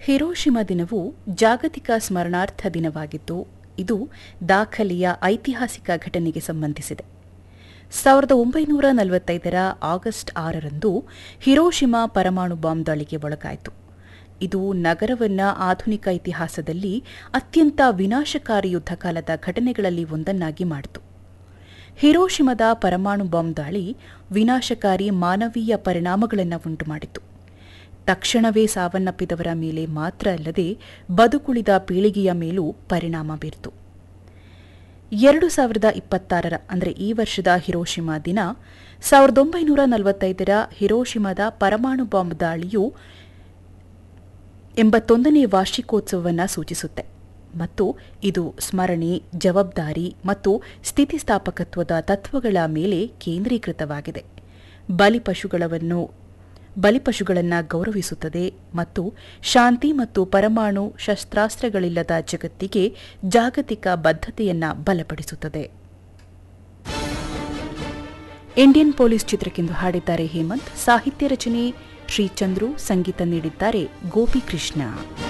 Hiroshima ದಿನವು ಜಾಗತಿಕ ಸ್ಮರಣಾರ್ಥ ದಿನವಾಗಿದ್ದು ಇದು ದಾಖಲೆಯ ಐತಿಹಾಸಿಕ ಘಟನೆಗೆ ಸಂಬಂಧಿಸಿದೆ ಸಾವಿರದ ಒಂಬೈನೂರ ನಲವತ್ತೈದರ ಆಗಸ್ಟ್ ಆರರಂದು ಹಿರೋಶಿಮಾ ಪರಮಾಣು ಬಾಂಬ್ ದಾಳಿಗೆ ಒಳಗಾಯಿತು ಇದು ನಗರವನ್ನ ಆಧುನಿಕ ಇತಿಹಾಸದಲ್ಲಿ ಅತ್ಯಂತ ವಿನಾಶಕಾರಿ ಯುದ್ಧ ಕಾಲದ ಘಟನೆಗಳಲ್ಲಿ ಒಂದನ್ನಾಗಿ ಮಾಡಿತು ಹಿರೋಶಿಮದ ಪರಮಾಣು ಬಾಂಬ್ ದಾಳಿ ವಿನಾಶಕಾರಿ ಮಾನವೀಯ ಪರಿಣಾಮಗಳನ್ನು ಉಂಟುಮಾಡಿತು ತಕ್ಷಣವೇ ಸಾವನ್ನಪ್ಪಿದವರ ಮೇಲೆ ಮಾತ್ರ ಅಲ್ಲದೆ ಬದುಕುಳಿದ ಪೀಳಿಗೆಯ ಮೇಲೂ ಪರಿಣಾಮ ಬೀರಿತು ಎರಡು ಸಾವಿರದ ಇಪ್ಪತ್ತಾರರ ಅಂದರೆ ಈ ವರ್ಷದ ಹಿರೋಶಿಮಾ ದಿನ ಸಾವಿರದ ಒಂಬೈನೂರ ನಲವತ್ತೈದರ ಹಿರೋಶಿಮಾದ ಪರಮಾಣು ಬಾಂಬ್ ದಾಳಿಯು ಎಂಬತ್ತೊಂದನೇ ವಾರ್ಷಿಕೋತ್ಸವವನ್ನು ಸೂಚಿಸುತ್ತೆ ಮತ್ತು ಇದು ಸ್ಮರಣೆ ಜವಾಬ್ದಾರಿ ಮತ್ತು ಸ್ಥಿತಿಸ್ಥಾಪಕತ್ವದ ತತ್ವಗಳ ಮೇಲೆ ಕೇಂದ್ರೀಕೃತವಾಗಿದೆ ಬಲಿಪಶುಗಳನ್ನು ಬಲಿಪಶುಗಳನ್ನು ಗೌರವಿಸುತ್ತದೆ ಮತ್ತು ಶಾಂತಿ ಮತ್ತು ಪರಮಾಣು ಶಸ್ತ್ರಾಸ್ತ್ರಗಳಿಲ್ಲದ ಜಗತ್ತಿಗೆ ಜಾಗತಿಕ ಬದ್ಧತೆಯನ್ನ ಬಲಪಡಿಸುತ್ತದೆ ಇಂಡಿಯನ್ ಪೊಲೀಸ್ ಚಿತ್ರಕ್ಕೆಂದು ಹಾಡಿದ್ದಾರೆ ಹೇಮಂತ್ ಸಾಹಿತ್ಯ ರಚನೆ ಶ್ರೀಚಂದ್ರು ಸಂಗೀತ ನೀಡಿದ್ದಾರೆ ಗೋಪಿಕೃಷ್ಣ